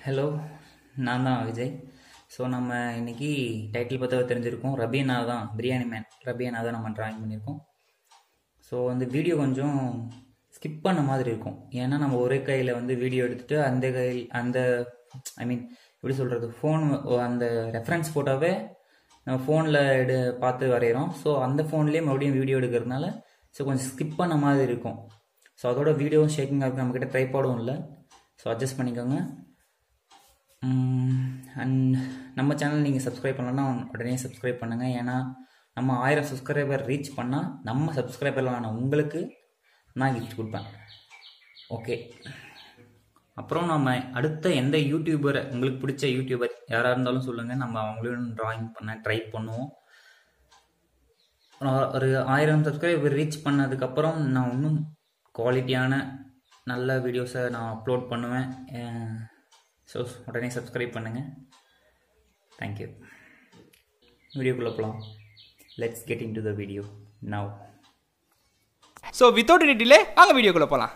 hello நான் தான் Vijay so நம்ம இன்னைக்கு டைட்டில் பார்த்தா தெரிஞ்சிருக்கோம் ரபியனா தான் பிரியாணி மேன் ரபியனா தான் நம்ம ட்ராயிங் பண்ணியிருக்கோம் ஸோ வந்து வீடியோ கொஞ்சம் ஸ்கிப் பண்ண மாதிரி இருக்கும் ஏன்னா நம்ம ஒரே கையில் வந்து வீடியோ எடுத்துட்டு அந்த கையில் அந்த ஐ மீன் எப்படி சொல்கிறது ஃபோன் அந்த ரெஃபரன்ஸ் ஃபோட்டோவே நம்ம ஃபோனில் எடு பார்த்து வரைகிறோம் ஸோ அந்த ஃபோன்லேயே மறுபடியும் வீடியோ எடுக்கிறதுனால ஸோ கொஞ்சம் ஸ்கிப் பண்ண மாதிரி இருக்கும் ஸோ அதோட வீடியோவும் ஷேக்கிங் ஆகும் நம்மக்கிட்ட ட்ரைபாடும் இல்லை ஸோ அட்ஜஸ்ட் பண்ணிக்கோங்க அண்ட் நம்ம சேனல் நீங்கள் சப்ஸ்கிரைப் பண்ணலன்னா உடனே சப்ஸ்கிரைப் பண்ணுங்கள் ஏன்னா நம்ம ஆயிரம் சப்ஸ்கிரைபர் ரீச் பண்ணால் நம்ம சப்ஸ்கிரைபர்லான உங்களுக்கு நான் கிஃப்ட் கொடுப்பேன் ஓகே அப்புறம் நம்ம அடுத்த எந்த யூடியூபரை உங்களுக்கு பிடிச்ச யூடியூபர் யாராக இருந்தாலும் சொல்லுங்கள் நம்ம அவங்களையும் ட்ராயிங் பண்ண ட்ரை பண்ணுவோம் ஒரு ஆயிரம் சப்ஸ்கிரைபர் ரீச் பண்ணதுக்கப்புறம் நான் இன்னும் குவாலிட்டியான நல்ல வீடியோஸை நான் அப்லோட் பண்ணுவேன் ஸோ உடனே சப்ஸ்கிரைப் பண்ணுங்கள் தேங்க்யூ வீடியோக்குள்ளே போகலாம் let's get into the video now so without any delay வாங்க வீடியோக்குள்ளே போகலாம்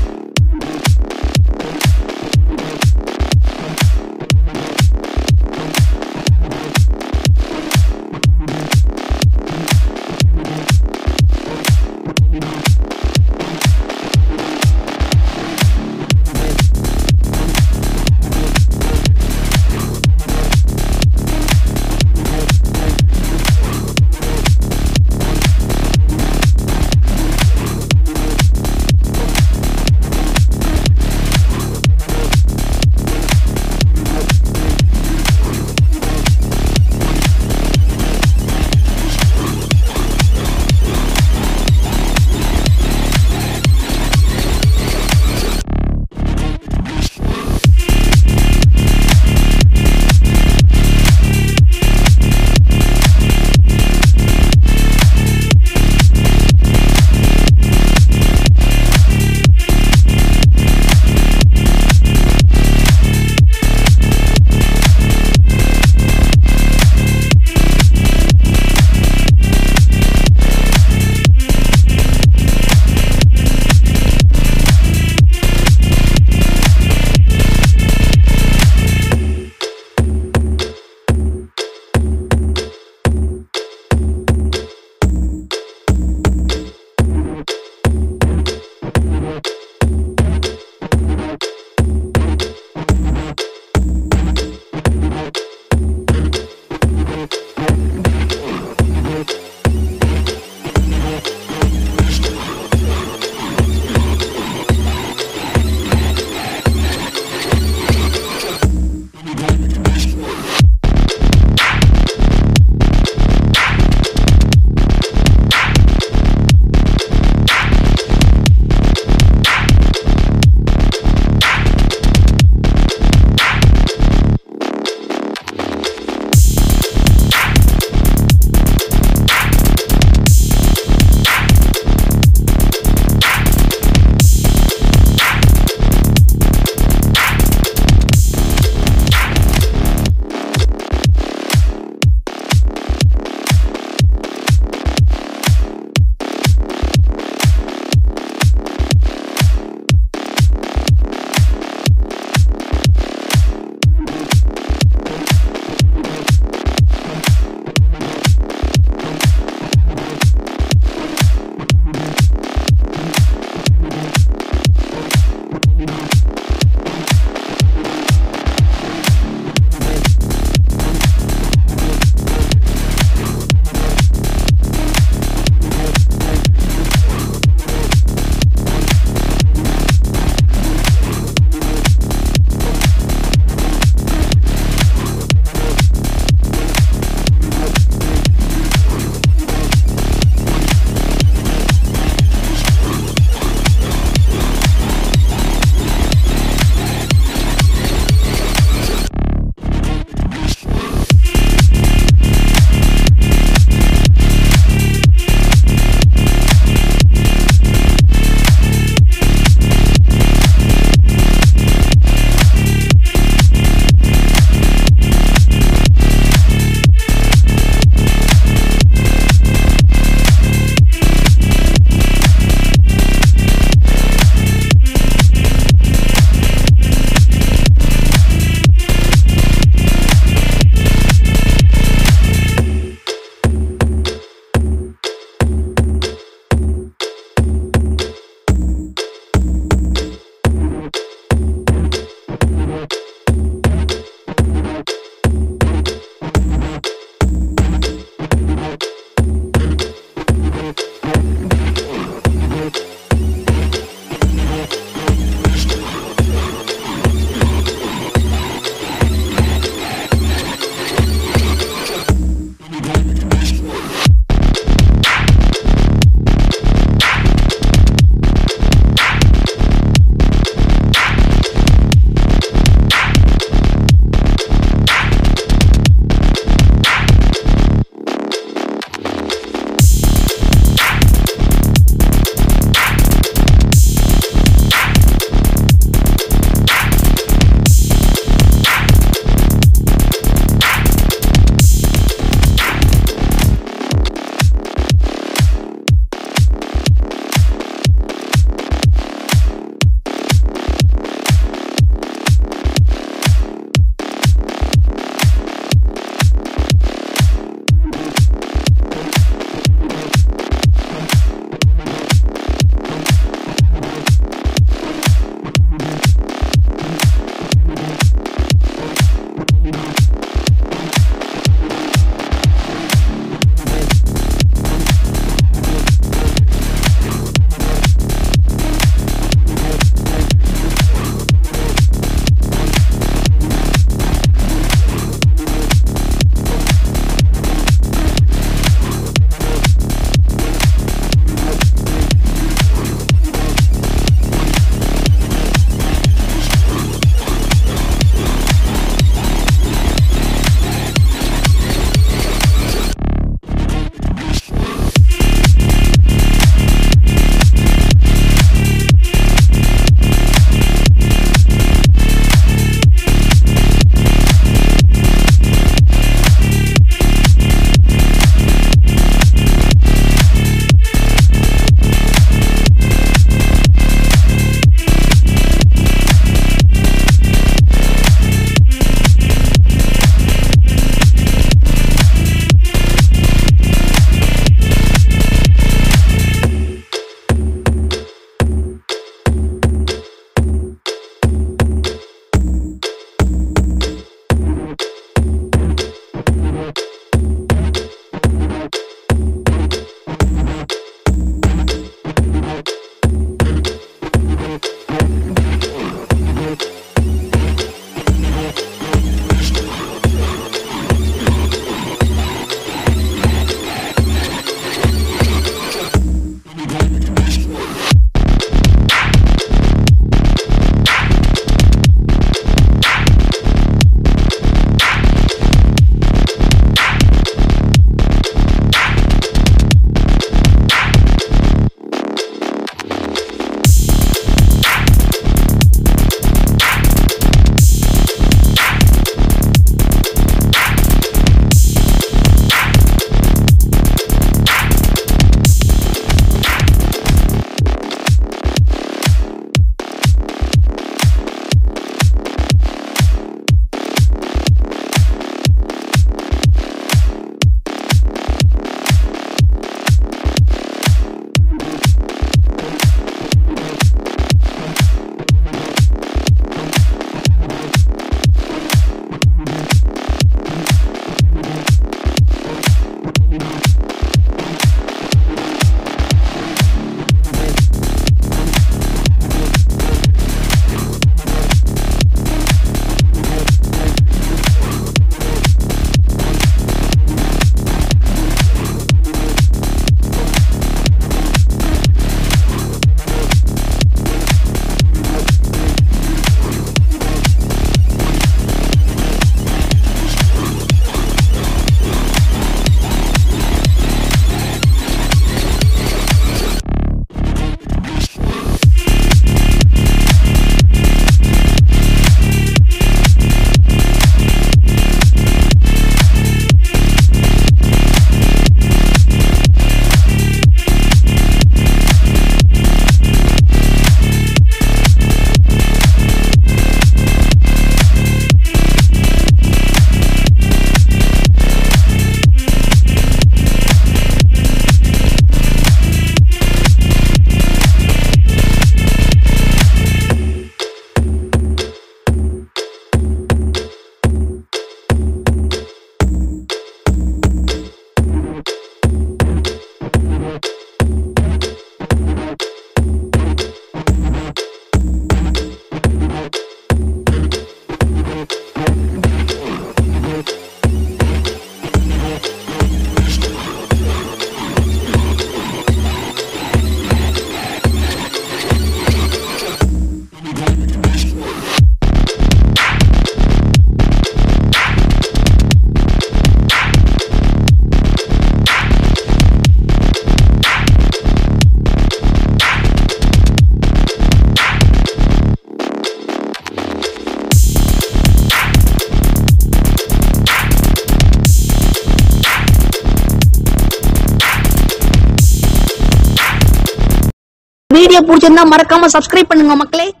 வீடியோ பிடிச்சிருந்தா மறக்காம சப்ஸ்கிரைப் பண்ணுங்க மக்களே